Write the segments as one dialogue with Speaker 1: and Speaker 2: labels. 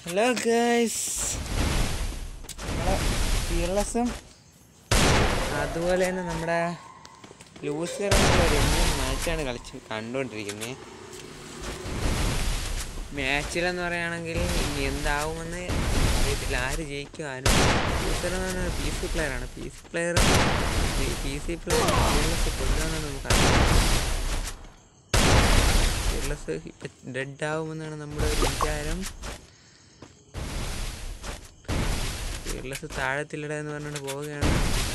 Speaker 1: Hello guys നമ്മളെ ഫിയർലെസ്സും അതുപോലെ തന്നെ നമ്മുടെ ലൂസിയർ ഒരു മാച്ചാണ് കളിച്ച് കണ്ടുകൊണ്ടിരിക്കുന്നത് മാച്ചിലെന്ന് പറയുകയാണെങ്കിൽ ഇനി എന്താവുമെന്ന് അറിയത്തില്ല ആര് ജയിക്കും ആരും ലൂസിയർ എന്ന് പറഞ്ഞാൽ പി സി പ്ലെയറാണ് P C player P C player കൊല്ലുമെന്ന് നമുക്കറിയാം ഫിയർലെസ് ഇപ്പം ഡെഡ് ആവുമെന്നാണ് നമ്മുടെ ഒരു വിചാരം ഫിയർലെസ് താഴത്തിലിട എന്ന് പറഞ്ഞുകൊണ്ട് പോവുകയാണ്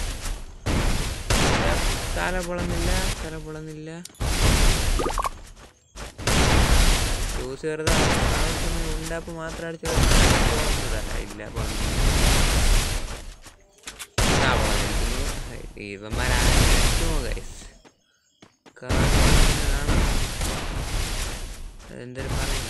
Speaker 1: തല പൊളന്നില്ല തല പൊളന്നില്ല യൂസ് വെറുതെ ആവശ്യത്തിന് ഉണ്ടാപ്പ് മാത്രം അടിച്ച് പോകുന്നതല്ല ഇല്ല പൊളന്നില്ല ആ പൊളന്നിരിക്കുന്നു ഇവന്മാരാകുമോ ഗൈസ് കാണാം എന്തൊരു പറയുന്നു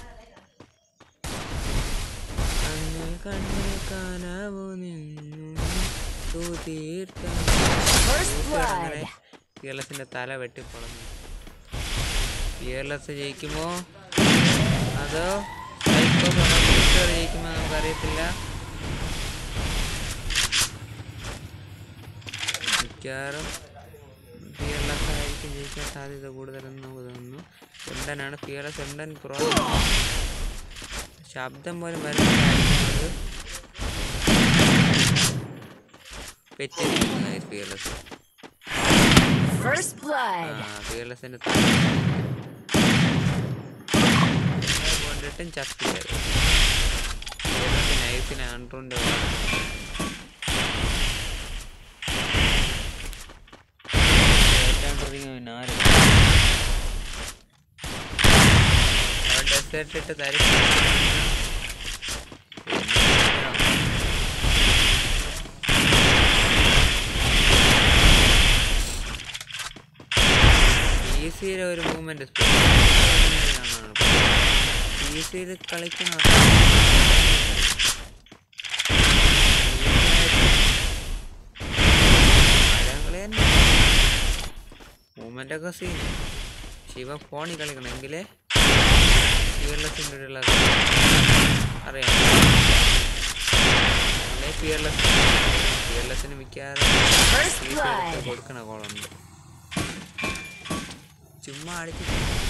Speaker 1: കണ്ണിൽ കണ്ണിൽ കാണാവോ നിന്നു തൂതീർത്ത
Speaker 2: First blood.
Speaker 1: അങ്ങനെ ഫിയർലെസിന്റെ തല വെട്ടിപ്പൊളഞ്ഞു ഫിയർലെസ് ജയിക്കുമോ അതോ സൈക്കോ പ്രൊമോട്ടർ ജയിക്കുമോ നമുക്കറിയത്തില്ല മിക്കവാറും ഫിയർലെസ് ആയിരിക്കും ജയിക്കാൻ സാധ്യത കൂടുതലെന്ന് നമുക്ക് തോന്നുന്നു എണ്ടനാണ് ഫിയർലെസ് എണ്ടൻ പ്രോ ശബ്ദം പോലും വരുന്നത് പെറ്റിരിക്കുന്നു ഫിയർലെസ്
Speaker 2: First blood.
Speaker 1: ആ ഫിയർലെസിന്റെ കൊണ്ടിട്ടും ചത്തില്ല ഫിയർലെസ് നൈസിന് ആൻഡ്രോന്റെ ഡെസേർട്ട് ഇട്ട് തരും പി സിയിലെ ഒരു മൂവ്മെന്റ് പി സിയിൽ കളിക്കുന്ന മൂവ്മെന്റ് ഒക്കെ സീൻ ശിവ ഫോണിൽ കളിക്കണം എങ്കിലേ ഫിയർലെസിൻ്റെ ഉള്ള അറിയാം അല്ലെ ഫിയർലെസ് ഫിയർലെസ്സിന് മിക്കവാറും
Speaker 2: First
Speaker 1: ഈ സൈഡ്
Speaker 2: blood.
Speaker 1: കൊടുക്കണ കോളുണ്ട് ചുമ്മാ അടിച്ച്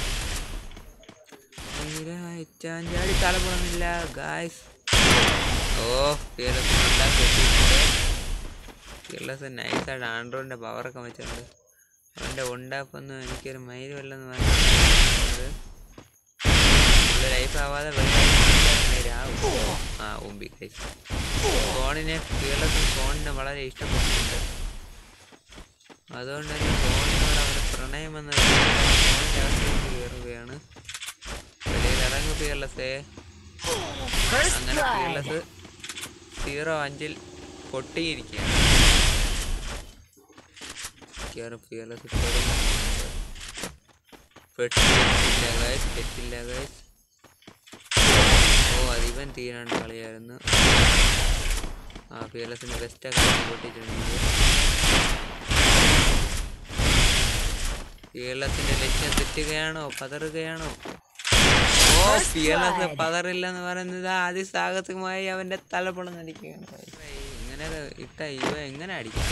Speaker 1: ചാഞ്ചാടി തല പോകുന്നില്ല ഗായ്സ് ഓ ഫിയർലെസ് ഉണ്ടാക്കി വെച്ചിട്ടുണ്ട് ഫിയർലെസ് നൈസായിട്ട് ആൻഡ്രോയിഡിൻ്റെ പവറൊക്കെ വെച്ചിട്ടുണ്ട് അവൻ്റെ ഉണ്ടാപ്പൊന്നും എനിക്കൊരു മൈൽ വല്ലെന്ന് പറഞ്ഞത് ലൈഫ് ആവാതെ വെള്ളം ആ ഉമ്പി ഗൈസ് ഫോണിനെ ഫിയർലെസ് ഫോണിനെ വളരെ ഇഷ്ടപ്പെട്ടിട്ടുണ്ട് അതുകൊണ്ട് തന്നെ ഫോണിനോട് അവർ പ്രണയം എന്ന ഫോണിൻ്റെ അവസ്ഥയിലേക്ക് കയറുകയാണ് വെളിയിൽ ഇറങ്ങും ഫിയർലെസ്സേ
Speaker 2: First
Speaker 1: അങ്ങനെ
Speaker 2: blood.
Speaker 1: ഫിയർലെസ് സീറോ അഞ്ചിൽ പൊട്ടിയിരിക്കുകയാണ് മിക്കവാറും ഫിയർലെസ് പെട്ടില്ല ഗൈസ് പെട്ടില്ല ഗൈസ് ഓ അതിവൻ തീരാണ്ട് കളിയായിരുന്നു ആ ഫിയർലെസിന് ബെസ്റ്റൊക്കെ പൊട്ടിയിട്ടുണ്ട് ഫിയർലെസിന്റെ ലക്ഷ്യം തെറ്റുകയാണോ പതറുകയാണോ ഓ
Speaker 2: First
Speaker 1: ഫിയർലെസ്
Speaker 2: blood.
Speaker 1: പതറില്ലെന്ന് പറയുന്നത് അതിസാഹസികമായി അവന്റെ തല പൊളന്നടിക്കുകയാണ് ഇങ്ങനെ ഇട്ട ഇവ എങ്ങനെ അടിക്കാം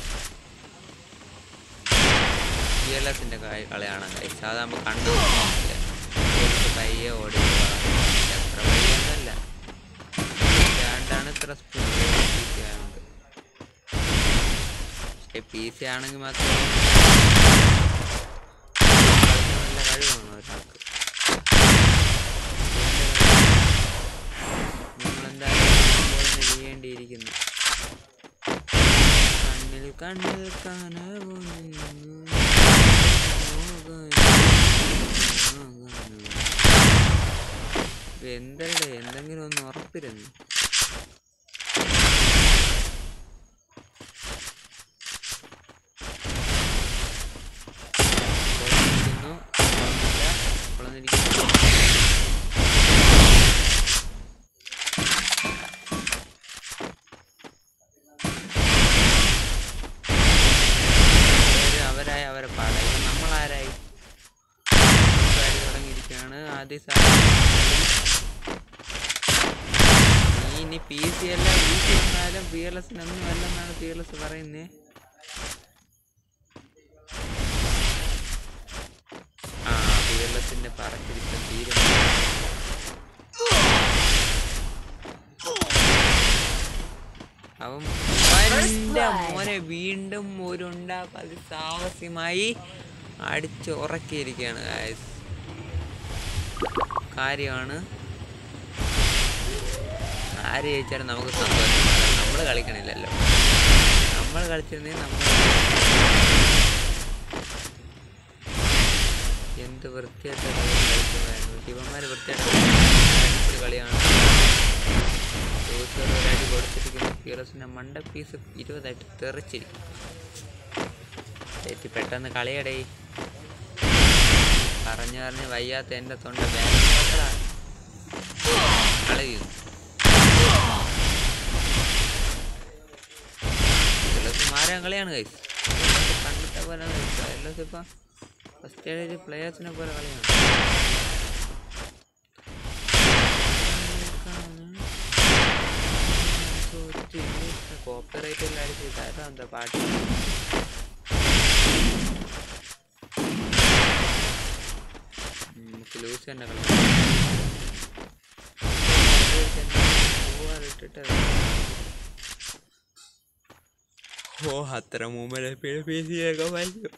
Speaker 1: ഫിയർലെസിന്റെ കളിയാണ് കഴിച്ച് അത് നമുക്ക് കണ്ടു പയ്യെ ഓടി എത്ര പയ്യൊന്നല്ല രണ്ടാണ് ഇത്ര സ്പീഡ് പക്ഷെ പി സി ആണെങ്കിൽ മാത്രമേ കളിക്കാൻ നല്ല കഴിവാണ് ഒരാൾക്ക് നിങ്ങളെന്തായാലും ചെയ്യേണ്ടിയിരിക്കുന്നു കണ്ണിൽ കണ്ണിൽ കാണാവോ നിന്നു എന്തല്ലേ എന്തെങ്കിലും ഒന്ന് ഉറപ്പിരുന്നു പൊളന്നിരിക്കുന്നു. പൊളന്നില്ല. പൊളന്നിരിക്കുന്നു. അവര് അവരായി അവരെ പാടായി നമ്മളാരായി പാടി തുടങ്ങിയിരിക്കുകയാണ് ആദ്യ സാധനം ഇനി പി സി അല്ല പി സി വന്നാലും പി എൽ എസിനൊന്നും അല്ലെന്നാണ് പി എൽ എസ് പറയുന്നത് ആ പി എൽ എസിന്റെ പറച്ചിരിപ്പം തീരുമാനം അവൻ അവൻ്റെ മോനെ വീണ്ടും ഒരു ഉണ്ടാക്കാതെ സാഹസ്യമായി അടിച്ച് ഉറക്കിയിരിക്കുകയാണ് guys. കാര്യമാണ് ആര് ജയിച്ചാലും നമുക്ക് സന്തോഷം നമ്മൾ കളിക്കണില്ലല്ലോ നമ്മൾ കളിച്ചിരുന്നെങ്കിൽ നമ്മൾ എന്ത് വൃത്തിയായിട്ട് കളി കളിക്കുമായിരുന്നു ശിവന്മാർ വൃത്തിയായിട്ട് കളിക്കുന്ന കളിയാണ് ജോസർ ഒരടി കൊടുത്തിരിക്കുന്ന ഫീറസിൻ്റെ മണ്ട പീസ് ഇരുപതായിട്ട് തെറിച്ചിരിക്കും ചേച്ചി പെട്ടെന്ന് കളിയടേ പറഞ്ഞു പറഞ്ഞ് വയ്യാത്ത എൻ്റെ തൊണ്ട ബാക്ക് കളയുന്നു ഫീറസ് മാറാൻ കളിയാണ് കൈസ് കണ്ടിട്ട പോലെ ഫീറസ് ഇപ്പം ഫസ്റ്റ് ഏഴ് പ്ലേയേഴ്സിനെ പോലെ കളിയാണ് കോപ്പറേറ്റ് എല്ലാം അടിച്ച് ഇതായിരുന്നു എന്താ പാട്ട് ഉം, നമുക്ക് ലൂസ് തന്നെ കളി ഇട്ടിട്ട് ഓ അത്ര മുമ്പേ പേസിയൊക്കെ വായിക്കും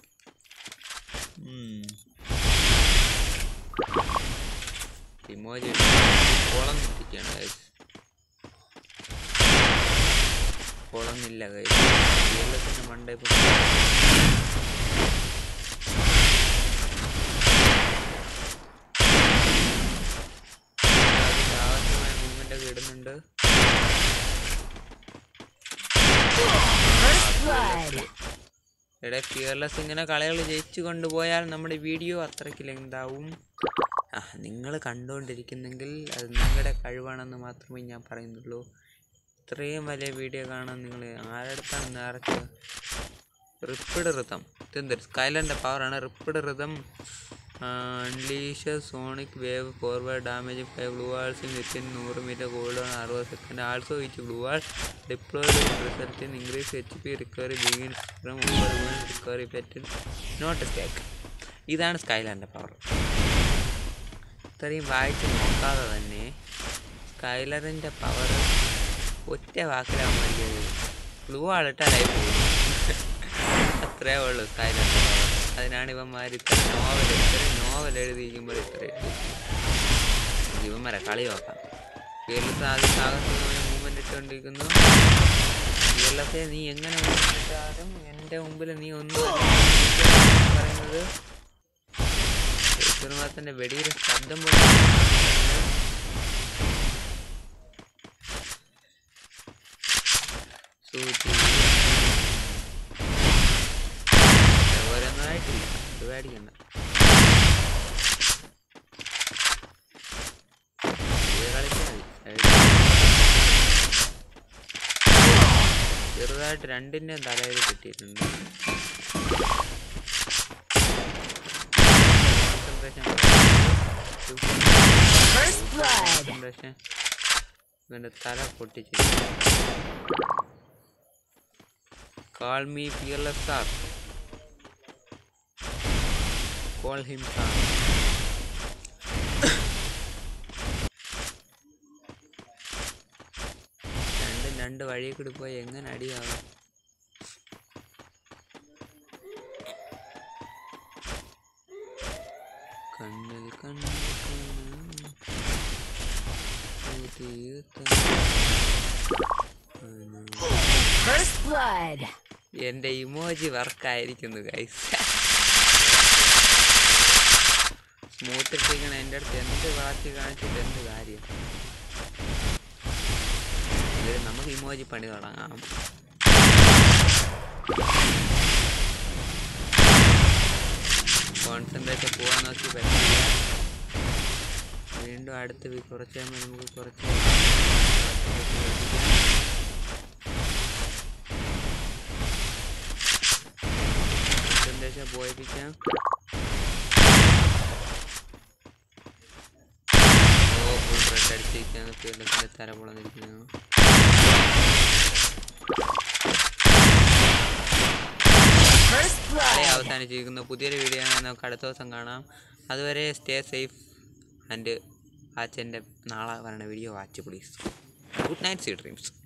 Speaker 1: ഇമോജി കുളം നിൽക്കുകയാണ് guys. കുളന്നില്ല കേരളത്തിന്റെ മണ്ട ഇപ്പൊ സാഹസമായ മൂവ്മെന്റ് ഒക്കെ ഇടുന്നുണ്ട്
Speaker 2: First blood.
Speaker 1: ഇവിടെ ഫിയർലെസ് ഇങ്ങനെ കളികൾ ജയിച്ചു കൊണ്ടുപോയാൽ നമ്മുടെ വീഡിയോ അത്രയ്ക്ക് ലെങ്താവും ആ നിങ്ങൾ കണ്ടുകൊണ്ടിരിക്കുന്നെങ്കിൽ അത് നിങ്ങളുടെ കഴിവാണെന്ന് മാത്രമേ ഞാൻ പറയുന്നുള്ളൂ ഇത്രയും വലിയ വീഡിയോ കാണാൻ നിങ്ങൾ ആരടുത്താണ് നിറച്ച് റിപ്പിഡ് ഋതം ഇതെന്തൊരു സ്കൈലൻ്റെ പവറാണ് rapid rhythm unleash sonic wave forward damage five blue walls within നൂറ് മീറ്റർ ഗോൾഡ് ഓൺ അറുപത് second also which blue wall deployed result in increase H P recovery begin from ഒമ്പത് റിക്കവറി പെറ്റ് നോട്ട് സ്റ്റേക്ക് ഇതാണ് സ്കൈലാൻഡിൻ്റെ power ഇത്രയും വായിച്ച് നോക്കാതെ തന്നെ സ്കൈലറിൻ്റെ power ഒറ്റ വാക്കിലാവാൻ വേണ്ടിയത് ബ്ലൂ ആളിട്ടാലായി പോകും അത്രേ ഉള്ളൂ സ്കൈലറിൻ്റെ പവർ അതിനാണ് ഇവന്മാർ ഇത്ര നോവൽ ഇത്ര നോവൽ എഴുതിയിരിക്കുമ്പോൾ ഇത്ര എഴുതിയിരിക്കുന്നത് ഇവന്മാരെ കളി നോക്കാം കേരളത്തിൽ ആദ്യം സാഹസമായ മൂവ്മെൻ്റ് ഇട്ടുകൊണ്ടിരിക്കുന്നു കേരളത്തെ നീ എങ്ങനെ movement ഇട്ടാലും എൻ്റെ മുമ്പിൽ നീ ഒന്നും അല്ല പറയുന്നത് യേശുമാത്തൻ്റെ വെടിയുടെ ശബ്ദം പോലും സൂചി ഓരോന്നും ആയിട്ടില്ല ഇത് പേടിക്കണ്ട ഇത് കളിച്ചാൽ മതി ചെറുതായിട്ട് രണ്ടിൻ്റെയും തലയിൽ കിട്ടിയിട്ടുണ്ട്
Speaker 2: First blood.
Speaker 1: കോൺസെൻട്രേഷൻ ഇവൻ്റെ തല പൊട്ടിച്ചിരിക്കുന്നു call me fearless sir call him sir രണ്ടും രണ്ട് വഴി കൂടി പോയി എങ്ങനെ അടിയാവും കണ്ണിൽ കണ്ണിൽ കാണാം പുതിയ
Speaker 2: First blood.
Speaker 1: എൻ്റെ ഇമോജി വർക്കായിരിക്കുന്നു ഗൈസ് സ്മൂത്ത് ഇട്ടിരിക്കണ എൻ്റെ അടുത്ത് എന്ത് വളർത്തി കാണിച്ചിട്ട് എന്ത് കാര്യം ഇത് നമുക്ക് ഇമോജി പണി തുടങ്ങാം കോൺസെൻട്രേറ്റ് പോകാൻ നോക്കി പറ്റില്ല വീണ്ടും അടുത്ത് വി- കുറച്ച് കഴിയുമ്പോൾ നമുക്ക് കുറച്ച് കോൺസെൻട്രേഷൻ പോയിപ്പിക്കാം ഓ ഫുൾ റെഡ് അടിച്ചു അവസാനിച്ചിരിക്കുകയാണ് ഫിയർലെസിൻ്റെ തല പൊളന്നിരിക്കുന്നു
Speaker 2: First
Speaker 1: കളി
Speaker 2: blood.
Speaker 1: അവസാനിച്ചിരിക്കുന്നു പുതിയൊരു വീഡിയോ ആണ് നമുക്ക് അടുത്ത ദിവസം കാണാം അതുവരെ സ്റ്റേ സേഫ് ആൻഡ് വാച്ച് എൻ്റെ നാളെ വരണ video watch please good night sweet dreams